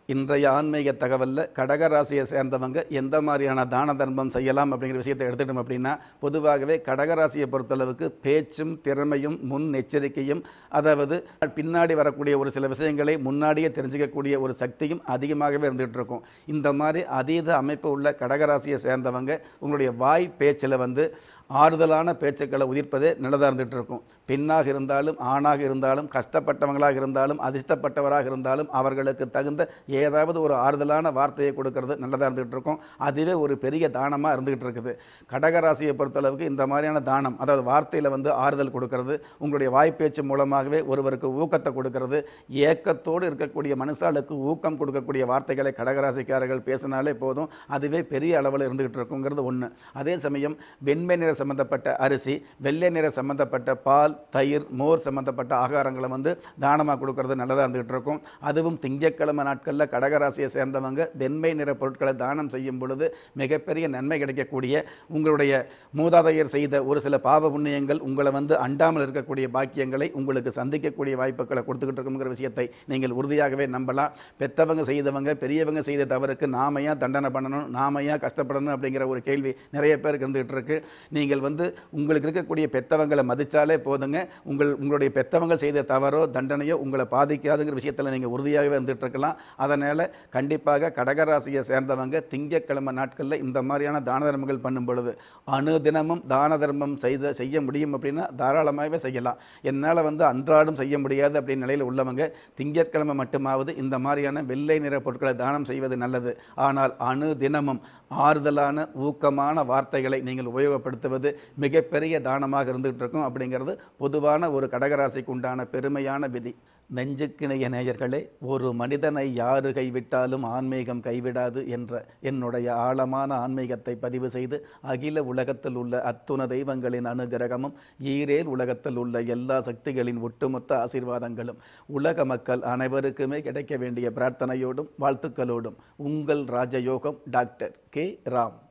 இன்றைய ஆன்மீக தகவலில் கடகராசியை சேர்ந்தவங்க எந்த மாதிரியான தான தர்மம் செய்யலாம் அப்படிங்கிற விஷயத்தை எடுத்துட்டோம் அப்படின்னா பொதுவாகவே கடகராசியை பொறுத்தளவுக்கு பேச்சும் திறமையும் முன் எச்சரிக்கையும் அதாவது பின்னாடி வரக்கூடிய ஒரு சில விஷயங்களை முன்னாடியே தெரிஞ்சுக்கக்கூடிய ஒரு சக்தியும் அதிகமாகவே இருந்துகிட்டு இருக்கும் இந்த மாதிரி அதீத அமைப்பு உள்ள கடகராசியை சேர்ந்தவங்க உங்களுடைய வாய் பேச்சில் வந்து ஆறுதலான பேச்சுக்களை உதிர்ப்பதே நல்லதாக இருந்துகிட்டு இருக்கும் பெண்ணாக இருந்தாலும் ஆணாக இருந்தாலும் கஷ்டப்பட்டவங்களாக இருந்தாலும் அதிர்ஷ்டப்பட்டவராக இருந்தாலும் அவர்களுக்கு தகுந்த ஏதாவது ஒரு ஆறுதலான வார்த்தையை கொடுக்கறது நல்லதாக இருந்துகிட்டு இருக்கும் அதுவே ஒரு பெரிய தானமாக இருந்துகிட்டு இருக்குது கடகராசியை பொறுத்தளவுக்கு இந்த மாதிரியான தானம் அதாவது வார்த்தையில் வந்து ஆறுதல் கொடுக்கறது உங்களுடைய வாய்ப்பேச்சு மூலமாகவே ஒருவருக்கு ஊக்கத்தை கொடுக்கறது ஏக்கத்தோடு இருக்கக்கூடிய மனுஷாளுக்கு ஊக்கம் கொடுக்கக்கூடிய வார்த்தைகளை கடகராசிக்காரர்கள் பேசினாலே போதும் அதுவே பெரிய அளவில் இருந்துகிட்டு இருக்குங்கிறது ஒன்று அதே சமயம் வெண்மை நிற சம்பந்தப்பட்ட அரிசி வெள்ளை நிற சம்பந்தப்பட்ட பால் தயிர் மோர் சம்பந்தப்பட்ட ஆகாரங்களை வந்து தானமாக கொடுக்கறது நல்லதாக இருந்துகிட்டு இருக்கும் அதுவும் திங்கட்கிழமை நாட்களில் கடகராசியை சேர்ந்தவங்க வெண்மை நிற பொருட்களை தானம் செய்யும் பொழுது மிகப்பெரிய நன்மை கிடைக்கக்கூடிய உங்களுடைய மூதாதையர் செய்த ஒரு சில பாவ புண்ணியங்கள் உங்களை வந்து அண்டாமல் இருக்கக்கூடிய பாக்கியங்களை உங்களுக்கு சந்திக்கக்கூடிய வாய்ப்புகளை கொடுத்துக்கிட்டு இருக்குங்கிற விஷயத்தை நீங்கள் உறுதியாகவே நம்பலாம் பெத்தவங்க செய்தவங்க பெரியவங்க செய்த தவறுக்கு நாம ஏன் தண்டனை பண்ணணும் நாம ஏன் கஷ்டப்படணும் அப்படிங்கிற ஒரு கேள்வி நிறைய பேருக்கு இருந்துகிட்டு இருக்கு நீங்கள் வந்து உங்களுக்கு இருக்கக்கூடிய பெத்தவங்களை மதித்தாலே போதுங்க உங்கள் உங்களுடைய பெத்தவங்க செய்த தவறோ தண்டனையோ உங்களை பாதிக்காதுங்கிற விஷயத்தில் நீங்கள் உறுதியாகவே இருந்துகிட்டு இருக்கலாம் அதனால் கண்டிப்பாக கடகராசியை சேர்ந்தவங்க திங்கட்கிழமை நாட்களில் இந்த மாதிரியான தான தர்மங்கள் பண்ணும் பொழுது அனுதினமும் தான தர்மம் செய்த செய்ய முடியும் அப்படின்னா தாராளமாகவே செய்யலாம் என்னால் வந்து அன்றாடம் செய்ய முடியாது அப்படின்னு நிலையில் உள்ளவங்க திங்கட்கிழமை மட்டுமாவது இந்த மாதிரியான வெள்ளை நிற பொருட்களை தானம் செய்வது நல்லது ஆனால் அனுதினமும் ஆறுதலான ஊக்கமான வார்த்தைகளை நீங்கள் உபயோகப்படுத்துவது மிகப்பெரிய தானமாக இருந்துகிட்டு இருக்கும் அப்படிங்கிறது பொதுவான ஒரு கடகராசிக்கு உண்டான பெருமையான விதி நெஞ்சுக்கிணைய நேயர்களே ஒரு மனிதனை யாரு கைவிட்டாலும் ஆன்மீகம் கைவிடாது என்ற என்னுடைய ஆழமான ஆன்மீகத்தை பதிவு செய்து அகில உலகத்தில் உள்ள அத்துண தெய்வங்களின் அனுகிரகமும் ஈரேல் உலகத்தில் உள்ள எல்லா சக்திகளின் ஒட்டுமொத்த ஆசீர்வாதங்களும் உலக மக்கள் அனைவருக்குமே கிடைக்க வேண்டிய பிரார்த்தனையோடும் வாழ்த்துக்களோடும் உங்கள் ராஜயோகம் டாக்டர் கே ராம்